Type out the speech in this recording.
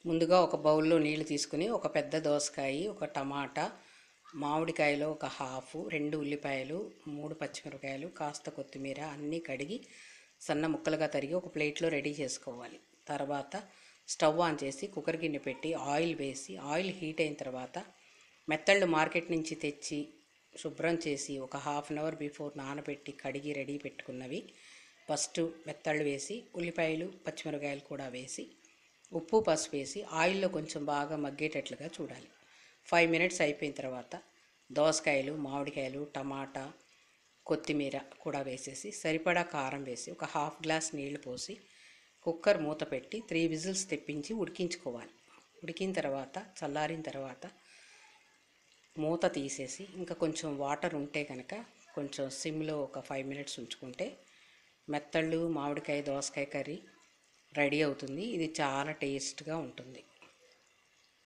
ముందుగా ఒక బౌల్లో నీళ్లు తీసుకుని ఒక పెద్ద దోసకాయ ఒక టమాటా మామిడికాయలో ఒక హాఫ్ రెండు ఉల్లిపాయలు మూడు పచ్చిమిరపకాయలు కాస్త కొత్తిమీర అన్నీ కడిగి సన్న ముక్కలుగా తరిగి ఒక ప్లేట్లో రెడీ చేసుకోవాలి తర్వాత స్టవ్ ఆన్ చేసి కుక్కర్ గిన్నె పెట్టి ఆయిల్ వేసి ఆయిల్ హీట్ అయిన తర్వాత మెత్తళ్ళు మార్కెట్ నుంచి తెచ్చి శుభ్రం చేసి ఒక హాఫ్ అన్ అవర్ బిఫోర్ నానబెట్టి కడిగి రెడీ పెట్టుకున్నవి ఫస్ట్ మెత్తళ్ళు వేసి ఉల్లిపాయలు పచ్చిమిరపకాయలు కూడా వేసి ఉప్పు పసుపు వేసి ఆయిల్లో కొంచెం బాగా మగ్గేటట్లుగా చూడాలి ఫైవ్ మినిట్స్ అయిపోయిన తర్వాత దోసకాయలు మామిడికాయలు టమాటా కొత్తిమీర కూడా వేసేసి సరిపడా కారం వేసి ఒక హాఫ్ గ్లాస్ నీళ్లు పోసి కుక్కర్ మూత పెట్టి త్రీ విజిల్స్ తెప్పించి ఉడికించుకోవాలి ఉడికిన తర్వాత చల్లారిన తర్వాత మూత తీసేసి ఇంకా కొంచెం వాటర్ ఉంటే కనుక కొంచెం సిమ్లో ఒక ఫైవ్ మినిట్స్ ఉంచుకుంటే మెత్తళ్ళు మామిడికాయ దోసకాయ కర్రీ రెడీ అవుతుంది ఇది చాలా టేస్ట్గా ఉంటుంది